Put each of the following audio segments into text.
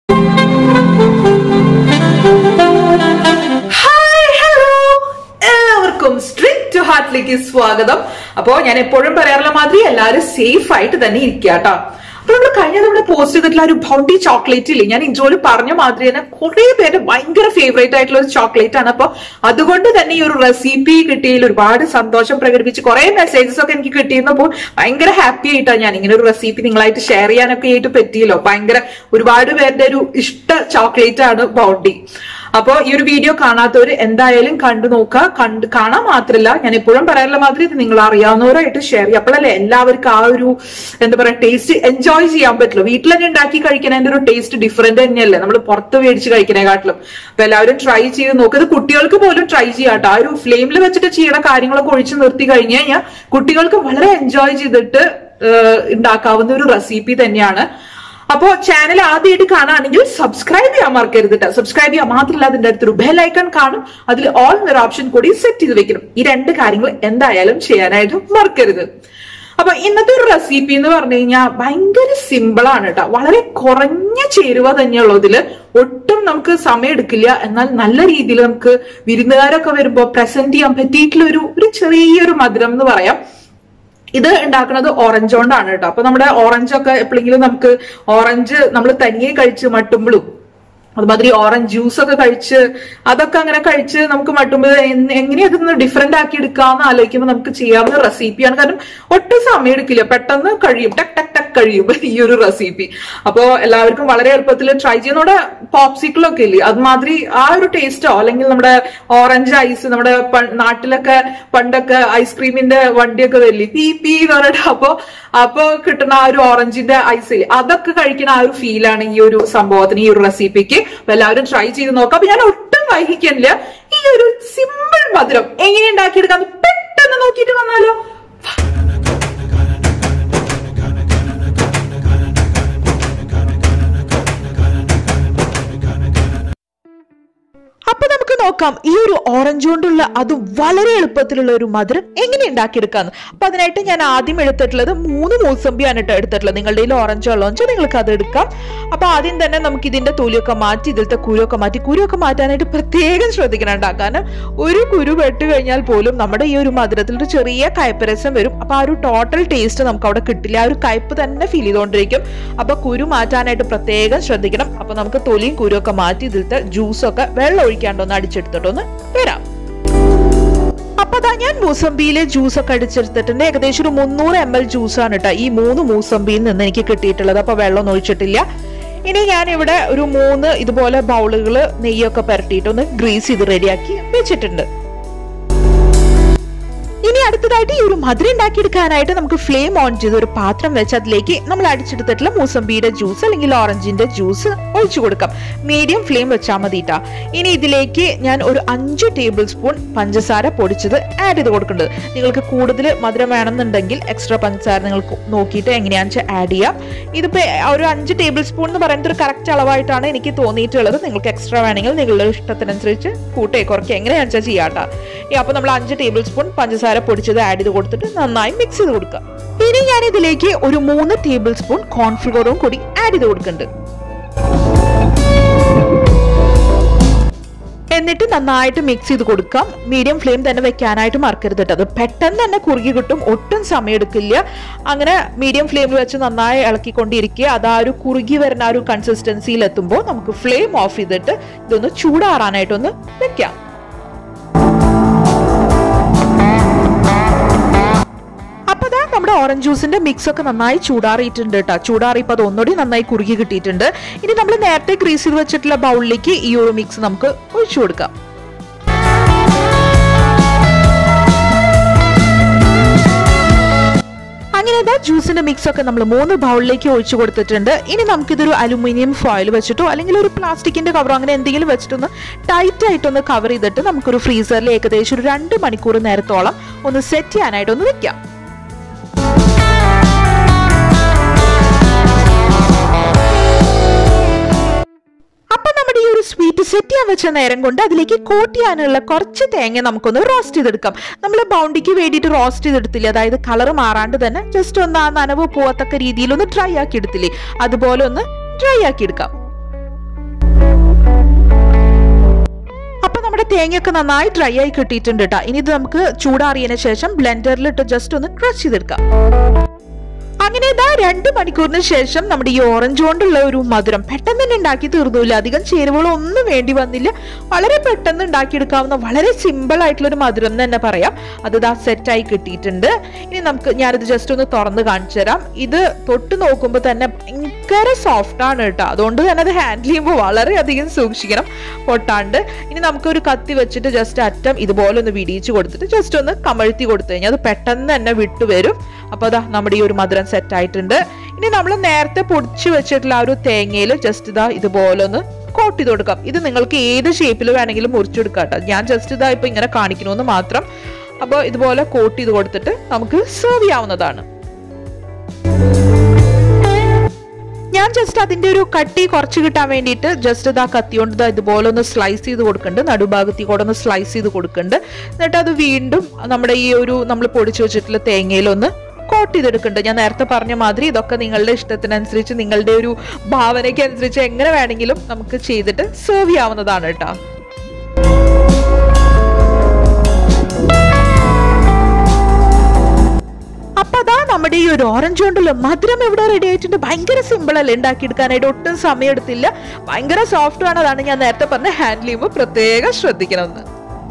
hi hello എല്ലാവർക്കും strict to ഹാർട്ടിലേക്ക് സ്വാഗതം അപ്പോ ഞാൻ എപ്പോഴും പറയാറുള്ള മാതിരി എല്ലാവരും സേഫ് ആയിട്ട് തന്നെ ഇരിക്കുക കേട്ടോ അപ്പൊ നമ്മൾ കഴിഞ്ഞ തവണ പോസ്റ്റ് ചെയ്തിട്ടുള്ള ആ ഒരു ബൗണ്ടി ചോക്ലേറ്റ് ഇല്ലേ ഞാൻ ഇൻട്രോയിൽ പറഞ്ഞ മാതിരി തന്നെ കുറെ പേര് ഭയങ്കര ഫേവറേറ്റ് ആയിട്ടുള്ള ഒരു ചോക്ലേറ്റ് ആണ് അപ്പൊ അതുകൊണ്ട് തന്നെ ഈ ഒരു റെസിപ്പി കിട്ടിയതിൽ ഒരുപാട് സന്തോഷം പ്രകടിപ്പിച്ച് കുറെ മെസ്സേജസ് ഒക്കെ എനിക്ക് കിട്ടിയിരുന്നപ്പോൾ ഭയങ്കര ഹാപ്പി ആയിട്ടാണ് ഞാൻ ഇങ്ങനെ ഒരു റെസിപ്പി നിങ്ങളായിട്ട് ഷെയർ ചെയ്യാനൊക്കെ ആയിട്ട് പറ്റിയല്ലോ ഭയങ്കര ഒരുപാട് പേരുടെ ഒരു ഇഷ്ട ചോക്ലേറ്റ് ആണ് ബൗണ്ടി അപ്പോ ഈ ഒരു വീഡിയോ കാണാത്തവർ എന്തായാലും കണ്ടു നോക്കുക കണ്ട് കാണാൻ മാത്രല്ല ഞാൻ എപ്പോഴും പറയാറുള്ള മാതിരി ഇത് നിങ്ങൾ അറിയാവുന്നവരായിട്ട് ഷെയർ ചെയ്യുക അപ്പോഴല്ലേ എല്ലാവർക്കും ആ ഒരു എന്താ പറയാ ടേസ്റ്റ് എൻജോയ് ചെയ്യാൻ പറ്റുള്ളൂ വീട്ടിൽ തന്നെ ഉണ്ടാക്കി കഴിക്കുന്നതിന്റെ ഒരു ടേസ്റ്റ് ഡിഫറെന്റ് തന്നെയല്ലേ നമ്മൾ പുറത്ത് മേടിച്ച് കഴിക്കുന്നതിനെക്കാട്ടിലും അപ്പൊ എല്ലാവരും ട്രൈ ചെയ്ത് നോക്കുക ഇത് കുട്ടികൾക്ക് പോലും ട്രൈ ചെയ്യാട്ടോ ആ ഒരു ഫ്ലെയിമിൽ വെച്ചിട്ട് ചെയ്യണ കാര്യങ്ങളൊക്കെ ഒഴിച്ച് നിർത്തി കഴിഞ്ഞു കഴിഞ്ഞാൽ കുട്ടികൾക്ക് വളരെ എൻജോയ് ചെയ്തിട്ട് ഏഹ്, ഉണ്ടാക്കാവുന്ന ഒരു റെസിപ്പി തന്നെയാണ് അപ്പോ ചാനൽ ആദ്യമായിട്ട് കാണുകയാണെങ്കിൽ സബ്സ്ക്രൈബ് ചെയ്യാൻ മറക്കരുത് കേട്ടോ സബ്സ്ക്രൈബ് ചെയ്യാൻ മാത്രമല്ല അതിന്റെ അടുത്തൊരു ബെൽ ഐക്കൺ കാണും അതിൽ ഓൾ എന്നൊരു ഓപ്ഷൻ കൂടി സെറ്റ് ചെയ്ത് വെക്കണം ഈ രണ്ട് കാര്യങ്ങൾ എന്തായാലും ചെയ്യാനായിട്ട് മറക്കരുത് അപ്പൊ ഇന്നത്തെ ഒരു റെസിപ്പി എന്ന് പറഞ്ഞു കഴിഞ്ഞാൽ ഭയങ്കര സിമ്പിൾ ആണ് കേട്ടോ വളരെ കുറഞ്ഞ ചേരുവ തന്നെയുള്ളൂ ഇതില് ഒട്ടും നമുക്ക് സമയം എടുക്കില്ല എന്നാൽ നല്ല രീതിയിൽ നമുക്ക് വിരുന്നുകാരൊക്കെ വരുമ്പോൾ പ്രസന്റ് ചെയ്യാൻ പറ്റിയിട്ടുള്ള ഒരു ഒരു ചെറിയൊരു മധുരം എന്ന് പറയാം ഇത് ഉണ്ടാക്കുന്നത് ഓറഞ്ച് കൊണ്ടാണ് കേട്ടോ അപ്പൊ നമ്മുടെ ഓറഞ്ച് ഒക്കെ എപ്പോഴെങ്കിലും നമുക്ക് ഓറഞ്ച് നമ്മൾ തനിയെ കഴിച്ച് മട്ടുമ്പോഴും അതുമാതിരി ഓറഞ്ച് ജ്യൂസ് ഒക്കെ കഴിച്ച് അതൊക്കെ അങ്ങനെ കഴിച്ച് നമുക്ക് മട്ടുമ്പോൾ എങ്ങനെ അതൊന്ന് ഡിഫറെന്റ് ആക്കി എടുക്കാന്ന് ആലോചിക്കുമ്പോൾ നമുക്ക് ചെയ്യാവുന്ന റെസിപ്പിയാണ് കാരണം ഒട്ടും സമയം എടുക്കില്ല പെട്ടെന്ന് കഴിയും ടക്ക് ടക്ക് ടക്ക് കഴിയും ഈ ഒരു റെസിപ്പി അപ്പോ എല്ലാവർക്കും വളരെ എളുപ്പത്തിൽ ട്രൈ ചെയ്യുന്ന പോപ്സിക്കിളൊക്കെ ഇല്ലേ അതുമാതിരി ആ ഒരു ടേസ്റ്റോ അല്ലെങ്കിൽ നമ്മുടെ ഓറഞ്ച് ഐസ് നമ്മുടെ പ- നാട്ടിലൊക്കെ പണ്ടൊക്കെ ഐസ്ക്രീമിന്റെ വണ്ടിയൊക്കെ വരില്ലേ പീ പീ എന്ന് പറഞ്ഞിട്ട് അപ്പോ അപ്പോ കിട്ടുന്ന ആ ഒരു ഓറഞ്ചിന്റെ ഐസ് ഇല്ലേ അതൊക്കെ കഴിക്കുന്ന ആ ഒരു ഫീലാണ് ഈ ഒരു സംഭവത്തിന് ഈ ഒരു റെസിപ്പിക്ക് അപ്പൊ എല്ലാവരും ട്രൈ ചെയ്ത് നോക്കാം അപ്പൊ ഞാൻ ഒട്ടും വൈകിക്കുന്നില്ല ഈ ഒരു സിമ്പിൾ മധുരം എങ്ങനെ ഉണ്ടാക്കിയെടുക്കാന്ന് പെട്ടെന്ന് നോക്കിയിട്ട് വന്നാലോ അപ്പൊ നമുക്ക് നോക്കാം ഈ ഒരു ഓറഞ്ച് കൊണ്ടുള്ള അത് വളരെ എളുപ്പത്തിലുള്ള ഒരു മധുരം എങ്ങനെ ഉണ്ടാക്കിയെടുക്കാന്ന് അപ്പൊ അതിനായിട്ട് ഞാൻ ആദ്യം എടുത്തിട്ടുള്ളത് മൂന്ന് മൂസമ്പിയാണ് കേട്ടോ എടുത്തിട്ടുള്ളത് നിങ്ങളുടെ കയ്യിൽ ഓറഞ്ച് ഉള്ളതെന്ന് വെച്ചാൽ നിങ്ങൾക്ക് അത് എടുക്കാം അപ്പൊ ആദ്യം തന്നെ നമുക്ക് ഇതിന്റെ തൊലിയൊക്കെ മാറ്റി ഇതിലത്തെ കുരുവൊക്കെ മാറ്റി കുരുവൊക്കെ മാറ്റാനായിട്ട് പ്രത്യേകം ശ്രദ്ധിക്കണം കേട്ടോ കാരണം ഒരു കുരു വെട്ട് കഴിഞ്ഞാൽ പോലും നമ്മുടെ ഈ ഒരു മധുരത്തിൽ ഒരു ചെറിയ കയ്പരസം വരും അപ്പൊ ആ ഒരു ടോട്ടൽ ടേസ്റ്റ് നമുക്ക് അവിടെ കിട്ടില്ല ആ ഒരു കയ്പ് തന്നെ ഫീൽ ചെയ്തുകൊണ്ടിരിക്കും അപ്പൊ കുരു മാറ്റാനായിട്ട് പ്രത്യേകം ശ്രദ്ധിക്കണം അപ്പൊ നമുക്ക് തൊലിയും കുരുവൊക്കെ മാറ്റി ഇതിലത്തെ ജ്യൂസൊക്കെ വെള്ളം ഒഴിക്കാണ്ടൊന്ന് അടിച്ചെടുത്തിട്ടൊന്ന് വരാം അപ്പൊ അതാ ഞാൻ മൂസമ്പിയിലെ ജ്യൂസ് ഒക്കെ അടിച്ചെടുത്തിട്ടുണ്ട് ഏകദേശം ഒരു മുന്നൂറ് എം എൽ ജ്യൂസാണ് കേട്ടോ ഈ മൂന്ന് മൂസമ്പിയിൽ നിന്ന് എനിക്ക് കിട്ടിയിട്ടുള്ളത് അപ്പൊ വെള്ളം ഒന്നും ഒഴിച്ചിട്ടില്ല ഇനി ഞാൻ ഇവിടെ ഒരു മൂന്ന് ഇതുപോലെ ബൗളുകൾ നെയ്യൊക്കെ പുരട്ടിയിട്ട് ഒന്ന് ഗ്രീസ് ചെയ്ത് റെഡിയാക്കി വെച്ചിട്ടുണ്ട് ഇനി അടുത്തതായിട്ട് ഈ ഒരു മധുരം ഉണ്ടാക്കിയെടുക്കാനായിട്ട് നമുക്ക് ഫ്ലെയിം ഓൺ ചെയ്ത് ഒരു പാത്രം വെച്ച് അതിലേക്ക് നമ്മൾ അടിച്ചെടുത്തിട്ടുള്ള മൂസമ്പിയുടെ ജ്യൂസ് അല്ലെങ്കിൽ ഓറഞ്ചിന്റെ ജ്യൂസ് ഒഴിച്ചു കൊടുക്കാം മീഡിയം ഫ്ലെയിം വെച്ചാൽ മതിട്ടാ ഇനി ഇതിലേക്ക് ഞാൻ ഒരു അഞ്ച് ടേബിൾ സ്പൂൺ പഞ്ചസാര പൊടിച്ചത് ആഡ് ചെയ്ത് കൊടുക്കേണ്ടത് നിങ്ങൾക്ക് കൂടുതൽ മധുരം വേണമെന്നുണ്ടെങ്കിൽ എക്സ്ട്രാ പഞ്ചസാര നിങ്ങൾക്ക് നോക്കിയിട്ട് എങ്ങനെയാണെന്ന് വെച്ചാൽ ആഡ് ചെയ്യാം ഇതിപ്പോ ഒരു അഞ്ച് ടേബിൾ സ്പൂൺ എന്ന് പറയുന്നത് ഒരു കറക്റ്റ് അളവായിട്ടാണ് എനിക്ക് തോന്നിയിട്ടുള്ളത് നിങ്ങൾക്ക് എക്സ്ട്രാ വേണമെങ്കിൽ നിങ്ങളുടെ ഇഷ്ടത്തിനനുസരിച്ച് കൂട്ടേ കുറയ്ക്കുക എങ്ങനെയാണെന്ന് വെച്ചാൽ ചെയ്യാട്ടാ ഈ അപ്പൊ നമ്മൾ അഞ്ച് ടേബിൾ സ്പൂൺ പഞ്ചസാര പൊടിച്ചത് ആഡ് ചെയ്ത് കൊടുത്തിട്ട് നന്നായി മിക്സ് ചെയ്ത് കൊടുക്കുക ഇനി ഞാൻ ഇതിലേക്ക് ഒരു മൂന്ന് ടേബിൾ സ്പൂൺ കോൺഫ്ലവറും കൂടി ആഡ് ചെയ്ത് കൊടുക്കുന്നുണ്ട് എന്നിട്ട് നന്നായിട്ട് മിക്സ് ചെയ്ത് കൊടുക്കാം മീഡിയം ഫ്ലെയിം തന്നെ വെക്കാനായിട്ട് മറക്കരുത് കേട്ടോ അത് പെട്ടെന്ന് തന്നെ കുറുകി കിട്ടും ഒട്ടും സമയം എടുക്കില്ല അങ്ങനെ മീഡിയം ഫ്ലെയിമിൽ വെച്ച് നന്നായി ഇളക്കിക്കൊണ്ടിരിക്കുക അത് ആ ഒരു കുറുകി വരുന്ന ആ ഒരു കൺസിസ്റ്റൻസിയിൽ എത്തുമ്പോൾ നമുക്ക് ഫ്ലെയിം ഓഫ് ചെയ്തിട്ട് ഇതൊന്ന് ചൂടാറാനായിട്ടൊന്ന് വെക്കാം അപ്പൊ ദാ നമ്മുടെ ഓറഞ്ച് ജ്യൂസിന്റെ മിക്സ് ഒക്കെ നന്നായി ചൂടാറിയിട്ടുണ്ട് കേട്ടോ ചൂടാറിയപ്പോൾ അത് ഒന്നുകൂടി നന്നായി കുറുകി കിട്ടിയിട്ടുണ്ട് ഇനി നമ്മൾ നേരത്തെ ഗ്രീസ് ചെയ്ത് വെച്ചിട്ടുള്ള ബൗളിലേക്ക് ഈ ഒരു മിക്സ് നമുക്ക് ഒഴിച്ചു കൊടുക്കാം അങ്ങനെ ഇതാ ജ്യൂസിന്റെ മിക്സ് ഒക്കെ നമ്മൾ മൂന്ന് ബൗളിലേക്ക് ഒഴിച്ചു കൊടുത്തിട്ടുണ്ട് ഇനി നമുക്കിതൊരു അലുമിനിയം ഫോയിൽ വെച്ചിട്ടോ അല്ലെങ്കിൽ ഒരു പ്ലാസ്റ്റിക്കിന്റെ കവറോ അങ്ങനെ എന്തെങ്കിലും വെച്ചിട്ടൊന്ന് ടൈറ്റ് ആയിട്ടൊന്ന് കവർ ചെയ്തിട്ട് നമുക്കൊരു ഫ്രീസറിൽ ഏകദേശം ഒരു രണ്ട് മണിക്കൂർ നേരത്തോളം ഒന്ന് സെറ്റ് ചെയ്യാനായിട്ട് ഒന്ന് വെക്കാം അപ്പൊ നമ്മുടെ ഈ ഒരു സ്വീറ്റ് സെറ്റ് ചെയ്യാൻ വെച്ച നേരം കൊണ്ട് അതിലേക്ക് കോട്ട് ചെയ്യാനുള്ള കുറച്ച് തേങ്ങ നമുക്കൊന്ന് റോസ്റ്റ് ചെയ്തെടുക്കാം നമ്മൾ ബൗണ്ടിക്ക് വേണ്ടിയിട്ട് റോസ്റ്റ് ചെയ്തെടുത്തില്ലേ അതായത് കളർ മാറാണ്ട് തന്നെ ജസ്റ്റ് ഒന്ന് ആ നനവ് പോകത്തക്ക രീതിയിൽ ഒന്ന് ഡ്രൈ ആക്കി എടുത്തില്ലേ അതുപോലെ ഒന്ന് ഡ്രൈ ആക്കി എടുക്കാം നമ്മുടെ തേങ്ങയൊക്കെ നന്നായി ഡ്രൈ ആയി കിട്ടിയിട്ടുണ്ട് കേട്ടോ ഇനി ഇത് നമുക്ക് ചൂടാറിയതിനു ശേഷം ബ്ലെൻഡറിലിട്ട് ജസ്റ്റ് ഒന്ന് ക്രഷ് ചെയ്തെടുക്കാം അങ്ങനെ ഇതാ രണ്ട് മണിക്കൂറിന് ശേഷം നമ്മുടെ ഈ ഓറഞ്ച് കൊണ്ടുള്ള ഒരു മധുരം പെട്ടെന്ന് തന്നെ ഉണ്ടാക്കി തീർന്നില്ല അധികം ചേരുവകളോ ഒന്നും വേണ്ടി വന്നില്ല വളരെ പെട്ടെന്ന് ഉണ്ടാക്കിയെടുക്കാവുന്ന വളരെ സിമ്പിൾ ആയിട്ടുള്ള ഒരു മധുരം എന്ന് തന്നെ പറയാം അത് ഇതാ സെറ്റായി കിട്ടിയിട്ടുണ്ട് ഇനി നമുക്ക് ഞാനിത് ജസ്റ്റ് ഒന്ന് തുറന്ന് കാണിച്ചു തരാം ഇത് തൊട്ട് നോക്കുമ്പോൾ തന്നെ ഭയങ്കര സോഫ്റ്റ് ആണ് കേട്ടോ അതുകൊണ്ട് തന്നെ അത് ഹാൻഡിൽ ചെയ്യുമ്പോൾ വളരെയധികം സൂക്ഷിക്കണം പൊട്ടാണ്ട് ഇനി നമുക്കൊരു കത്തി വെച്ചിട്ട് ജസ്റ്റ് അറ്റം ഇതുപോലെ ഒന്ന് വിടിയിച്ച് കൊടുത്തിട്ട് ജസ്റ്റ് ഒന്ന് കമഴ്ത്തി കൊടുത്തു കഴിഞ്ഞാൽ അത് പെട്ടെന്ന് തന്നെ വിട്ടുവരും അപ്പോൾ അതാ നമ്മുടെ ഈ ഒരു മധുരം സെറ്റ് ആയിട്ടുണ്ട് ഇനി നമ്മൾ നേരത്തെ പൊടിച്ചു വെച്ചിട്ടുള്ള ആ ഒരു തേങ്ങയിൽ ജസ്റ്റ് ഇതാ ഇതുപോലെ ഒന്ന് കോട്ട് ചെയ്ത് കൊടുക്കാം ഇത് നിങ്ങൾക്ക് ഏത് ഷേപ്പിൽ വേണമെങ്കിലും മുറിച്ചെടുക്കാം കേട്ടോ ഞാൻ ജസ്റ്റ് ഇതാ ഇപ്പൊ ഇങ്ങനെ കാണിക്കണമെന്ന് മാത്രം അപ്പോൾ ഇതുപോലെ കോട്ട് ചെയ്ത് കൊടുത്തിട്ട് നമുക്ക് സെർവ് ചെയ്യാവുന്നതാണ് ഞാൻ ജസ്റ്റ് അതിന്റെ ഒരു കട്ടി കുറച്ച് കിട്ടാൻ വേണ്ടിയിട്ട് ജസ്റ്റ് ഇതാ കത്തി കൊണ്ട് ഇതാ ഇതുപോലെ ഒന്ന് സ്ലൈസ് ചെയ്ത് കൊടുക്കുന്നുണ്ട് നടുഭാഗത്തിൽ കൂടെ ഒന്ന് സ്ലൈസ് ചെയ്ത് കൊടുക്കുന്നുണ്ട് എന്നിട്ട് അത് വീണ്ടും നമ്മുടെ ഈ ഒരു നമ്മൾ പൊടിച്ചു വെച്ചിട്ടുള്ള തേങ്ങയിലൊന്ന് കോട്ട് ചെയ്തെടുക്കുന്നുണ്ട് ഞാൻ നേരത്തെ പറഞ്ഞ മാതിരി ഇതൊക്കെ നിങ്ങളുടെ ഇഷ്ടത്തിനനുസരിച്ച് നിങ്ങളുടെ ഒരു ഭാവനയ്ക്ക് അനുസരിച്ച് എങ്ങനെ വേണമെങ്കിലും നമുക്ക് ചെയ്തിട്ട് സെർവ് ചെയ്യാവുന്നതാണ് കേട്ടോ അപ്പൊ അതാ നമ്മുടെ ഈ ഒരു ഓറഞ്ച് കൊണ്ടുള്ള മധുരം ഇവിടെ റെഡി ആയിട്ടുണ്ട് ഭയങ്കര സിമ്പിൾ അല്ലേ ഉണ്ടാക്കിയെടുക്കാനായിട്ട് ഒട്ടും സമയം എടുത്തില്ല ഭയങ്കര സോഫ്റ്റ് ആണ് അതാണ് ഞാൻ നേരത്തെ പറഞ്ഞ ഹാൻഡിൽ ചെയ്യുമ്പോൾ പ്രത്യേകം ശ്രദ്ധിക്കണമെന്ന്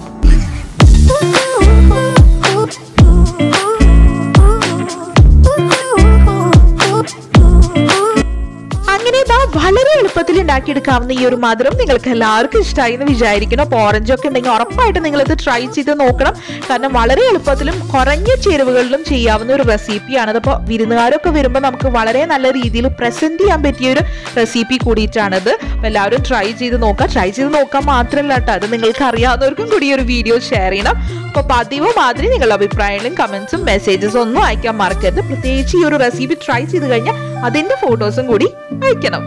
അങ്ങനെ ഇതാ വളരെ എളുപ്പത്തിൽ ഉണ്ടാക്കിയെടുക്കാവുന്ന ഈ ഒരു മധുരം നിങ്ങൾക്ക് എല്ലാവർക്കും ഇഷ്ടമായി എന്ന് വിചാരിക്കണം അപ്പോൾ ഓറഞ്ച് ഒക്കെ ഉണ്ടെങ്കിൽ ഉറപ്പായിട്ട് നിങ്ങൾ ഇത് ട്രൈ ചെയ്ത് നോക്കണം കാരണം വളരെ എളുപ്പത്തിലും കുറഞ്ഞ ചേരുവകളിലും ചെയ്യാവുന്ന ഒരു റെസിപ്പിയാണ് അതിപ്പോൾ വിരുന്നുകാരൊക്കെ വരുമ്പോൾ നമുക്ക് വളരെ നല്ല രീതിയിൽ പ്രസന്റ് ചെയ്യാൻ പറ്റിയ ഒരു റെസിപ്പി കൂടിയിട്ടാണിത് അപ്പോൾ എല്ലാവരും ട്രൈ ചെയ്ത് നോക്കാം ട്രൈ ചെയ്ത് നോക്കാൻ മാത്രമല്ല കേട്ടോ അത് നിങ്ങൾക്ക് അറിയാവുന്നവർക്കും കൂടി ഈ ഒരു വീഡിയോ ഷെയർ ചെയ്യണം അപ്പോൾ പതിവ് മാതിരി നിങ്ങളുടെ അഭിപ്രായങ്ങളും കമന്റ്സും മെസ്സേജസും ഒന്നും അയക്കാൻ മറക്കരുത് പ്രത്യേകിച്ച് ഈ ഒരു റെസിപ്പി ട്രൈ ചെയ്ത് കഴിഞ്ഞാൽ അതിന്റെ ഫോട്ടോസും കൂടി അയക്കണം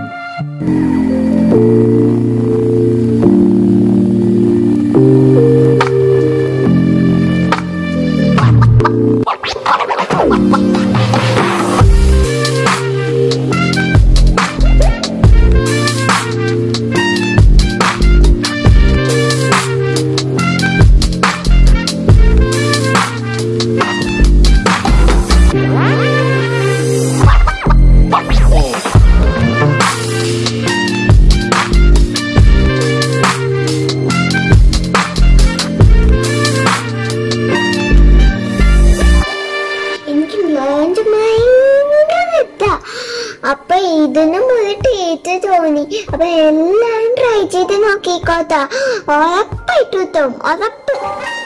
എനിക്ക് ലോഞ്ച് ഭയങ്കര ഇഷ്ടാ അപ്പൊ ഇതിനും ഒരു ടേസ്റ്റ് തോന്നി അപ്പൊ എല്ലാരും ട്രൈ ചെയ്ത് നോക്കിക്കോട്ടാ ഉറപ്പായിട്ടും ഉറപ്പ്